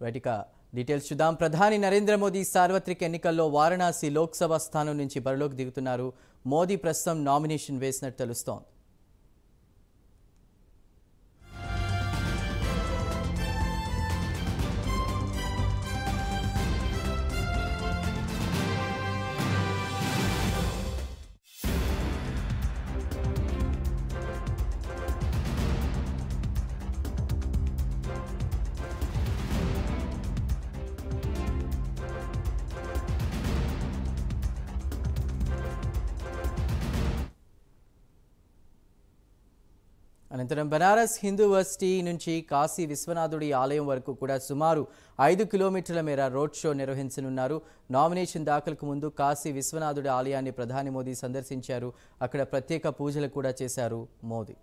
right ఇక details చూద్దాం ప్రధాని నరేంద్ర మోదీ సార్వత్రిక ఎన్నికల్లో వారణాసి లోక్సభ స్థానం నుంచి బరిలోకి దిగుతున్నారు మోదీ ప్రస్తుతం నామినేషన్ వేసినట్టు తెలుస్తోంది అనంతరం బనారస్ హిందూ యూనివర్సిటీ నుంచి కాశీ విశ్వనాథుడి ఆలయం వరకు కూడా సుమారు ఐదు కిలోమీటర్ల మేర రోడ్ షో నిర్వహించనున్నారు నామినేషన్ దాఖలకు ముందు కాశీ విశ్వనాథుడి ఆలయాన్ని ప్రధాని మోదీ సందర్శించారు అక్కడ ప్రత్యేక పూజలు కూడా చేశారు మోదీ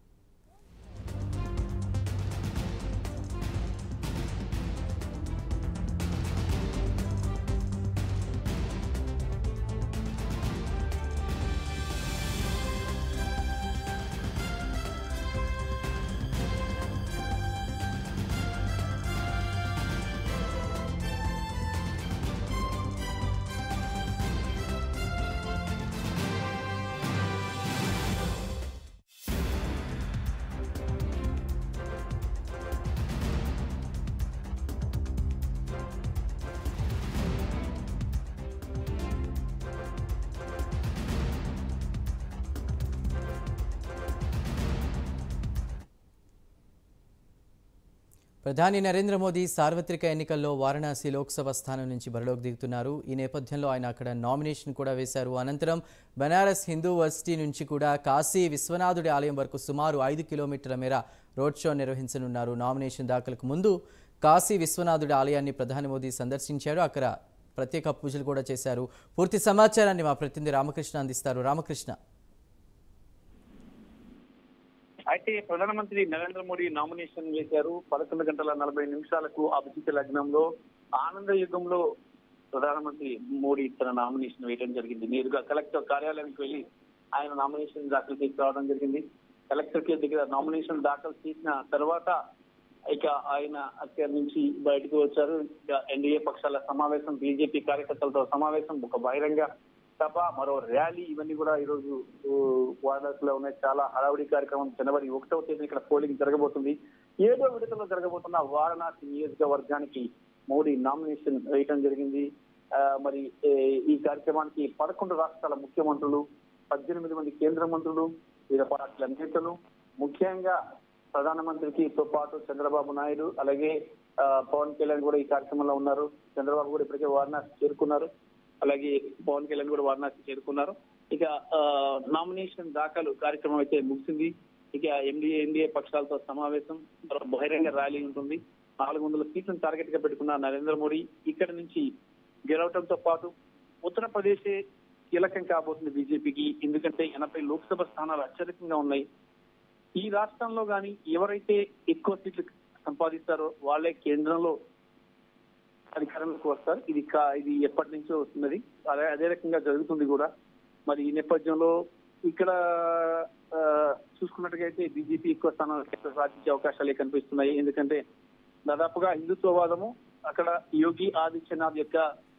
ప్రధాని నరేంద్ర మోదీ సార్వత్రిక ఎన్నికల్లో వారణాసి లోక్సభ స్థానం నుంచి బరిలోకి దిగుతున్నారు ఈ నేపథ్యంలో ఆయన అక్కడ నామినేషన్ కూడా వేశారు అనంతరం బనారస్ హిందూ యూనివర్సిటీ నుంచి కూడా కాశీ విశ్వనాథుడి ఆలయం వరకు సుమారు ఐదు కిలోమీటర్ల మేర రోడ్ షో నిర్వహించనున్నారు నామినేషన్ దాఖలకు ముందు కాశీ విశ్వనాథుడి ఆలయాన్ని ప్రధాని మోదీ సందర్శించారు అక్కడ ప్రత్యేక పూజలు కూడా చేశారు పూర్తి సమాచారాన్ని మా ప్రతినిధి రామకృష్ణ అందిస్తారు రామకృష్ణ అయితే ప్రధానమంత్రి నరేంద్ర మోడీ నామినేషన్ వేశారు పదకొండు గంటల నలభై నిమిషాలకు అభిజిత్ లగ్నంలో ఆనంద యుగంలో ప్రధానమంత్రి మోడీ తన నామినేషన్ వేయడం జరిగింది నేరుగా కలెక్టర్ కార్యాలయానికి వెళ్లి ఆయన నామినేషన్ దాఖలు చేసి రావడం జరిగింది కలెక్టర్ కి దగ్గర నామినేషన్ దాఖలు చేసిన తర్వాత ఇక ఆయన అక్కడి నుంచి బయటకు వచ్చారు ఇక ఎన్డీఏ పక్షాల సమావేశం బీజేపీ కార్యకర్తలతో సమావేశం ఒక బహిరంగ సభ మరో ర్యాలీ ఇవన్నీ కూడా ఈ రోజు వారణాసిలో ఉన్నాయి చాలా హడావుడి కార్యక్రమం జనవరి ఒకటవ తేదీ ఇక్కడ పోలింగ్ జరగబోతుంది ఏడో విడతలో జరగబోతున్న వారణాసి నియోజకవర్గానికి మోడీ నామినేషన్ వేయటం జరిగింది ఆ, మరి ఏ, ఈ కార్యక్రమానికి పదకొండు రాష్ట్రాల ముఖ్యమంత్రులు పద్దెనిమిది మంది కేంద్ర మంత్రులు వివిధ పార్టీల నేతలు ముఖ్యంగా ప్రధానమంత్రికి తో పాటు చంద్రబాబు నాయుడు అలాగే ఆ, పవన్ కళ్యాణ్ కూడా ఈ కార్యక్రమంలో ఉన్నారు చంద్రబాబు కూడా ఇప్పటికే వారణాసి చేరుకున్నారు అలాగే పవన్ కళ్యాణ్ కూడా వారణాసి చేరుకున్నారు ఇక ఆ, నామినేషన్ దాఖలు కార్యక్రమం అయితే ముగిసింది ఇక ఎండిఏ ఎన్డీఏ పక్షాలతో సమావేశం తర్వాత బహిరంగ ర్యాలీ ఉంటుంది నాలుగు వందల సీట్లను టార్గెట్ గా పెట్టుకున్న నరేంద్ర మోడీ ఇక్కడ నుంచి గెలవడంతో పాటు ఉత్తరప్రదేశ్ కీలకం కాబోతుంది బీజేపీకి ఎందుకంటే ఎనభై లోక్సభ స్థానాలు అత్యధికంగా ఉన్నాయి ఈ రాష్ట్రంలో గాని ఎవరైతే ఎక్కువ సీట్లు సంపాదిస్తారో వాళ్ళే కేంద్రంలో అధికారంలోకి వస్తారు ఇది కా- ఇది ఎప్పటి నుంచో వస్తున్నది అదే అదే రకంగా జరుగుతుంది కూడా మరి ఈ నేపథ్యంలో ఇక్కడ ఆ, చూసుకున్నట్టుగైతే బీజేపీ ఎక్కువ స్థానాలు సాధించే అవకాశాలే కనిపిస్తున్నాయి ఎందుకంటే దాదాపుగా హిందుత్వవాదము అక్కడ యోగి ఆదిత్యనాథ్ యొక్క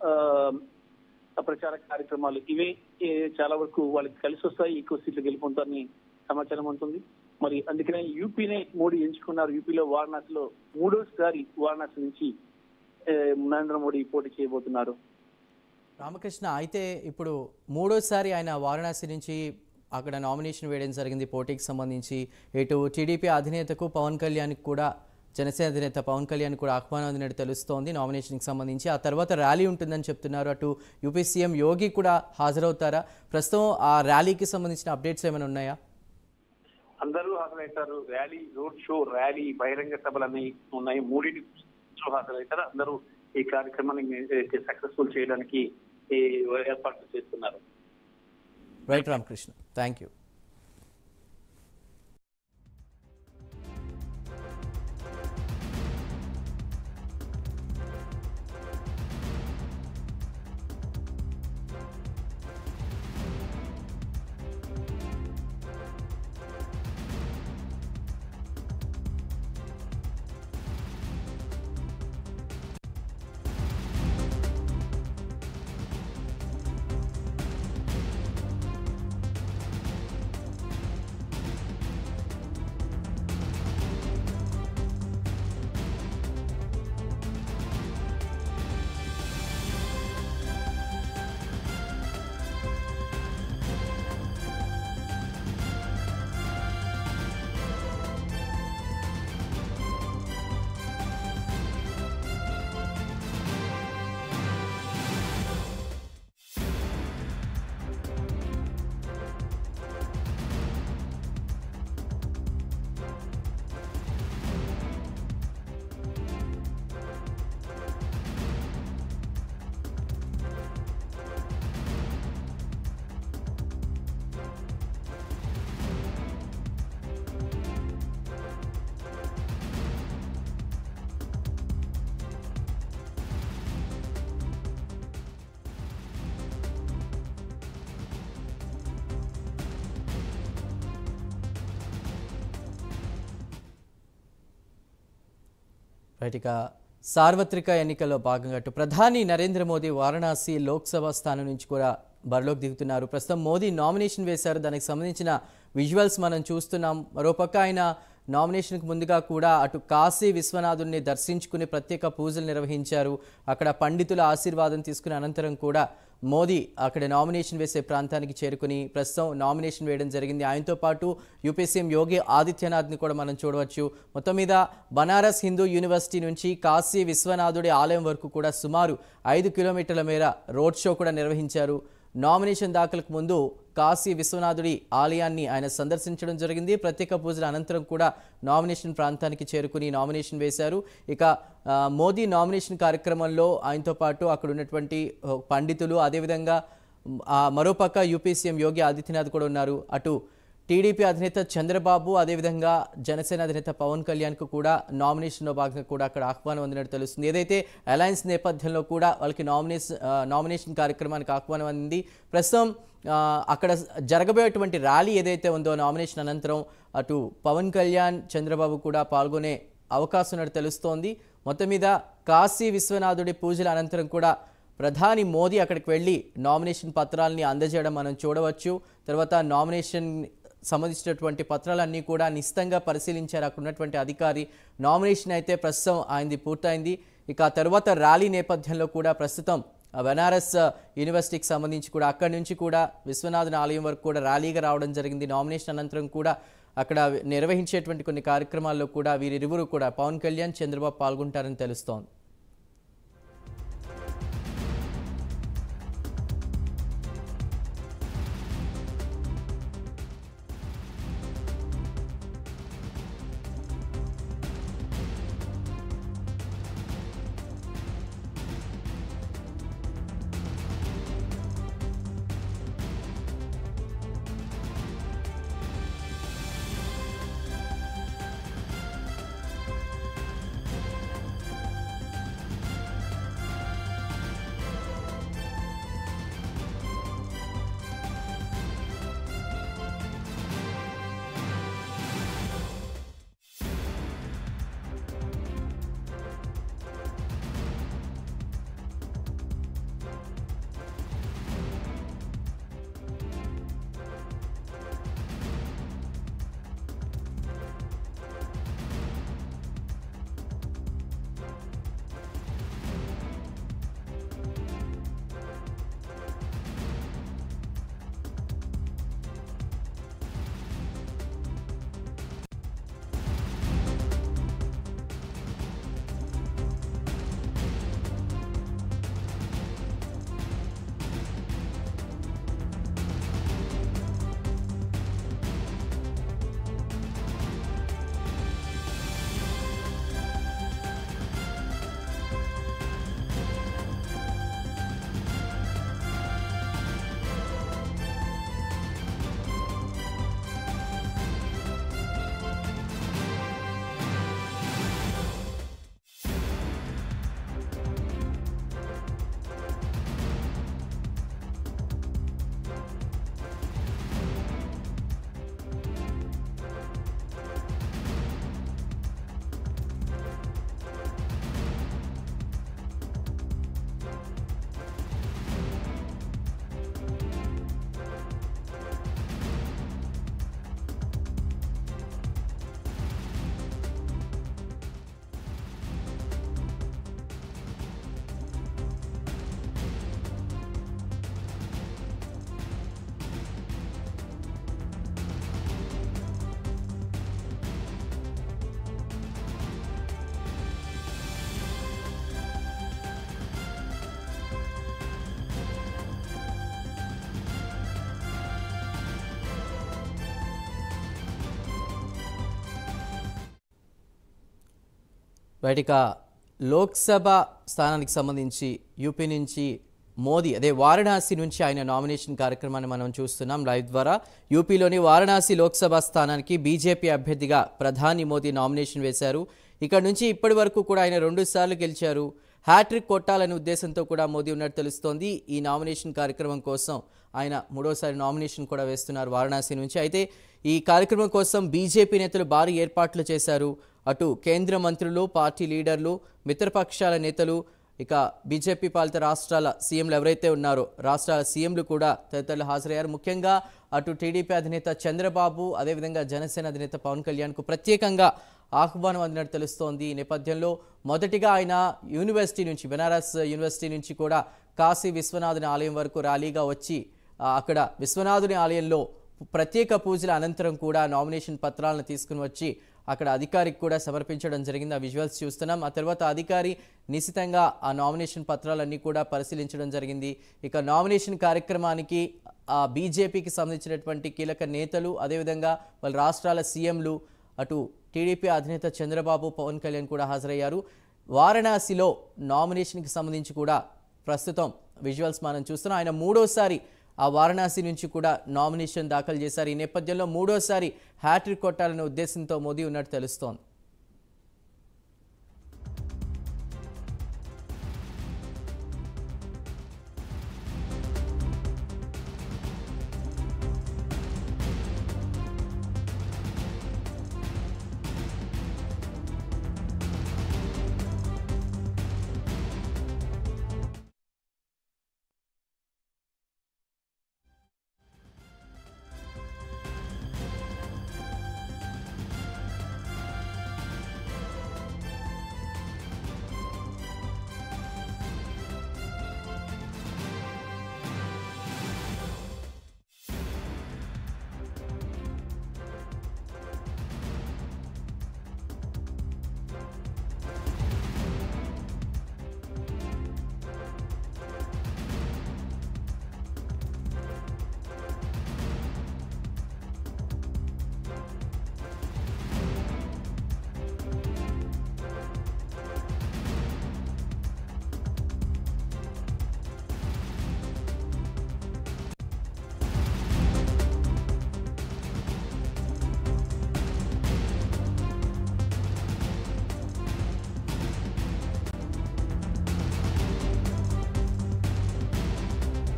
ఆ, ప్రచార కార్యక్రమాలు ఇవే ఏ, చాలా వరకు వాళ్ళకి కలిసి వస్తాయి ఎక్కువ సీట్లు గెలుపొందుతారని సమాచారం ఉంటుంది మరి అందుకనే యూపీనే మోడీ ఎంచుకున్నారు యూపీలో వారణాసిలో మూడోసారి వారణాసి నుంచి ఏ, నరేంద్ర మోడీ పోటీ చేయబోతున్నారు రామకృష్ణ అయితే ఇప్పుడు మూడోసారి ఆయన వారణాసి నుంచి అక్కడ నామినేషన్ వేయడం జరిగింది పోటీకి సంబంధించి ఇటు టీడీపీ అధినేతకు పవన్ కళ్యాణ్కి కూడా జనసేన అధినేత పవన్ కళ్యాణ్ కూడా ఆహ్వానం అందినట్టు తెలుస్తోంది నామినేషన్కి సంబంధించి ఆ తర్వాత ర్యాలీ ఉంటుందని చెప్తున్నారు అటు యూపీ సీఎం యోగి కూడా హాజరవుతారా ప్రస్తుతం ఆ ర్యాలీకి సంబంధించిన అప్డేట్స్ ఏమైనా ఉన్నాయా అందరూ హాజరవుతారు ర్యాలీ రోడ్ షో ర్యాలీ బహిరంగ సభలన్నీ ఉన్నాయి మూడింటి హాజరవుతారు అందరూ ఈ కార్యక్రమాన్ని సక్సెస్ఫుల్ చేయడానికి ఈ ఏర్పాట్లు చేస్తున్నారు right Ramakrishna thank you right ఇక సార్వత్రిక ఎన్నికల్లో భాగంగా అటు ప్రధాని నరేంద్ర మోదీ వారణాసి లోక్సభ స్థానం నుంచి కూడా బరిలోకి దిగుతున్నారు ప్రస్తుతం మోదీ నామినేషన్ వేశారు దానికి సంబంధించిన విజువల్స్ మనం చూస్తున్నాం మరోపక్క ఆయన నామినేషన్కు ముందుగా కూడా అటు కాశీ విశ్వనాథుడిని దర్శించుకుని ప్రత్యేక పూజలు నిర్వహించారు అక్కడ పండితుల ఆశీర్వాదం తీసుకున్న అనంతరం కూడా మోదీ అక్కడ నామినేషన్ వేసే ప్రాంతానికి చేరుకుని ప్రస్తుతం నామినేషన్ వేయడం జరిగింది ఆయనతో పాటు యూపీ సీఎం యోగి ఆదిత్యనాథ్ని కూడా మనం చూడవచ్చు మొత్తం మీద బనారస్ హిందూ యూనివర్సిటీ నుంచి కాశీ విశ్వనాథుడి ఆలయం వరకు కూడా సుమారు ఐదు కిలోమీటర్ల మేర రోడ్ షో కూడా నిర్వహించారు నామినేషన్ దాఖలకు ముందు కాశీ విశ్వనాథుడి ఆలయాన్ని ఆయన సందర్శించడం జరిగింది ప్రత్యేక పూజల అనంతరం కూడా నామినేషన్ ప్రాంతానికి చేరుకుని నామినేషన్ వేశారు ఇక ఆ, మోదీ నామినేషన్ కార్యక్రమంలో ఆయనతో పాటు అక్కడ ఉన్నటువంటి ఆ, పండితులు అదేవిధంగా మ్, ఆ, మరోపక్క యూపీ సీఎం యోగి ఆదిత్యనాథ్ కూడా ఉన్నారు అటు టీడీపీ అధినేత చంద్రబాబు అదేవిధంగా జనసేన అధినేత పవన్ కళ్యాణ్కు కూడా నామినేషన్లో భాగంగా కూడా అక్కడ ఆహ్వానం అందినట్టు తెలుస్తుంది ఏదైతే అలయన్స్ నేపథ్యంలో కూడా వాళ్ళకి నామినేషన్ నామినేషన్ కార్యక్రమానికి ఆహ్వానం అందింది ప్రస్తుతం ఆ, అక్కడ జరగబోయేటువంటి ర్యాలీ ఏదైతే ఉందో నామినేషన్ అనంతరం అటు పవన్ కళ్యాణ్ చంద్రబాబు కూడా పాల్గొనే అవకాశం ఉన్నట్టు తెలుస్తోంది మొత్తం మీద కాశీ విశ్వనాథుడి పూజల అనంతరం కూడా ప్రధాని మోదీ అక్కడికి వెళ్ళి నామినేషన్ పత్రాలని అందజేయడం మనం చూడవచ్చు తర్వాత నామినేషన్ సంబంధించినటువంటి పత్రాలన్నీ కూడా నిశ్చితంగా పరిశీలించారు అక్కడ ఉన్నటువంటి అధికారి నామినేషన్ అయితే ప్రస్తుతం ఆయనది పూర్తయింది ఇక ఆ తర్వాత ర్యాలీ నేపథ్యంలో కూడా ప్రస్తుతం ఆ బెనారస్ యూనివర్సిటీకి సంబంధించి కూడా అక్కడి నుంచి కూడా విశ్వనాథన్ ఆలయం వరకు కూడా ర్యాలీగా రావడం జరిగింది నామినేషన్ అనంతరం కూడా అక్కడ నిర్వహించేటువంటి కొన్ని కార్యక్రమాల్లో కూడా వీరిరువురు కూడా పవన్ కళ్యాణ్ చంద్రబాబు పాల్గొంటారని తెలుస్తోంది బయటిక లోక్సభ స్థానానికి సంబంధించి యూపీ నుంచి మోదీ అదే వారణాసి నుంచి ఆయన నామినేషన్ కార్యక్రమాన్ని మనం చూస్తున్నాం లైవ్ ద్వారా యూపీలోని వారణాసి లోక్సభ స్థానానికి బీజేపీ అభ్యర్థిగా ప్రధాని మోదీ నామినేషన్ వేశారు ఇక్కడ నుంచి ఇప్పటి వరకు కూడా ఆయన రెండు సార్లు గెలిచారు హ్యాట్రిక్ కొట్టాలనే ఉద్దేశంతో కూడా మోదీ ఉన్నట్టు తెలుస్తోంది ఈ నామినేషన్ కార్యక్రమం కోసం ఆయన మూడోసారి నామినేషన్ కూడా వేస్తున్నారు వారణాసి నుంచి అయితే ఈ కార్యక్రమం కోసం బీజేపీ నేతలు భారీ ఏర్పాట్లు చేశారు అటు కేంద్ర మంత్రులు పార్టీ లీడర్లు మిత్రపక్షాల నేతలు ఇక బీజేపీ పాలిత రాష్ట్రాల సీఎంలు ఎవరైతే ఉన్నారో రాష్ట్రాల సీఎంలు కూడా తదితరులు హాజరయ్యారు ముఖ్యంగా అటు టీడీపీ అధినేత చంద్రబాబు అదేవిధంగా జనసేన అధినేత పవన్ కళ్యాణ్కు ప్రత్యేకంగా ఆహ్వానం అందినట్టు తెలుస్తోంది ఈ నేపథ్యంలో మొదటిగా ఆయన యూనివర్సిటీ నుంచి బెనారస్ యూనివర్సిటీ నుంచి కూడా కాశీ విశ్వనాథుని ఆలయం వరకు ర్యాలీగా వచ్చి ఆ, అక్కడ విశ్వనాథుని ఆలయంలో ప్రత్యేక పూజల అనంతరం కూడా నామినేషన్ పత్రాలను తీసుకుని వచ్చి అక్కడ అధికారికి కూడా సమర్పించడం జరిగింది ఆ విజువల్స్ చూస్తున్నాం ఆ తర్వాత అధికారి నిశితంగా ఆ నామినేషన్ పత్రాలన్నీ కూడా పరిశీలించడం జరిగింది ఇక నామినేషన్ కార్యక్రమానికి ఆ బీజేపీకి సంబంధించినటువంటి కీలక నేతలు అదేవిధంగా వాళ్ళ రాష్ట్రాల సీఎంలు అటు టీడీపీ అధినేత చంద్రబాబు పవన్ కళ్యాణ్ కూడా హాజరయ్యారు వారణాసిలో నామినేషన్కి సంబంధించి కూడా ప్రస్తుతం విజువల్స్ మనం చూస్తున్నాం ఆయన మూడోసారి ఆ వారణాసి నుంచి కూడా నామినేషన్ దాఖలు చేశారు ఈ నేపథ్యంలో మూడోసారి హ్యాట్రిక్ కొట్టాలనే ఉద్దేశంతో మోదీ ఉన్నట్టు తెలుస్తోంది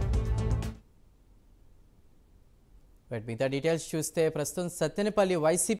రైట్ మిగతా డీటెయిల్స్ చూస్తే ప్రస్తుతం సత్తెనపల్లి వైసీపీ